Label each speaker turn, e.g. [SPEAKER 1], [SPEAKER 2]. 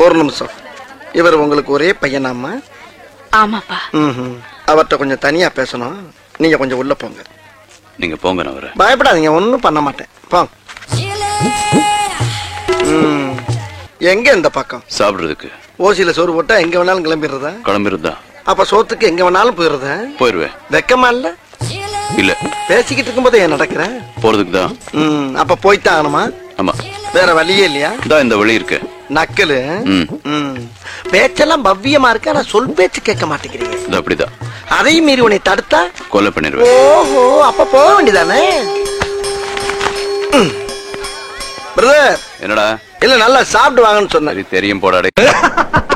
[SPEAKER 1] ஒரு நிமிஷம் இவர் உங்களுக்கு ஒரே பையனாம்மா
[SPEAKER 2] ஆமாப்பா
[SPEAKER 1] ம் அவர்கிட்ட கொஞ்சம் தனியா பேசணும் நீங்க கொஞ்சம் உள்ள போங்க
[SPEAKER 3] நீங்க போங்க நான் வரேன்
[SPEAKER 1] பயப்படாதீங்க ஒன்றும் பண்ண மாட்டேன் போங்க ம். எங்க இந்த பக்கம்
[SPEAKER 3] சாப்பிடுறதுக்கு
[SPEAKER 1] ஓசியில சோறு போட்டா எங்க வேணாலும் கிளம்பிடுறதா
[SPEAKER 3] கிளம்பிருந்தா
[SPEAKER 1] அப்ப சோத்துக்கு எங்க வேணாலும் போயிடுறதா
[SPEAKER 3] போயிருவேன்
[SPEAKER 1] வெக்கமா இல்ல
[SPEAKER 3] இல்ல
[SPEAKER 1] பேசிக்கிட்டு இருக்கும்போது ஏன் நடக்கிற
[SPEAKER 3] போறதுக்கு தான்
[SPEAKER 1] ம் அப்ப போய்த்தான் ஆகணுமா
[SPEAKER 3] ஆமா
[SPEAKER 1] வேற வழியே இல்லையா
[SPEAKER 3] இந்தா இந்த வழி இருக்கு
[SPEAKER 1] நக்கலு
[SPEAKER 3] ம்
[SPEAKER 1] ம். பேச்செல்லாம் பவ்யமா இருக்கு ஆனா சொல் பேச்சு கேட்க மாட்டேங்கிறீங்க
[SPEAKER 3] இது அப்படிதான்
[SPEAKER 1] அதையும் மீறி உன்னை தடுத்தா
[SPEAKER 3] கொலை பண்ணிடுவேன்
[SPEAKER 1] ஓஹோ அப்ப போக வேண்டியதானே பிரதர்
[SPEAKER 3] என்னடா
[SPEAKER 1] இல்ல நல்லா சாப்பிட்டு வாங்கன்னு சொன்னேன்
[SPEAKER 3] சரி தெரியும் போடாடே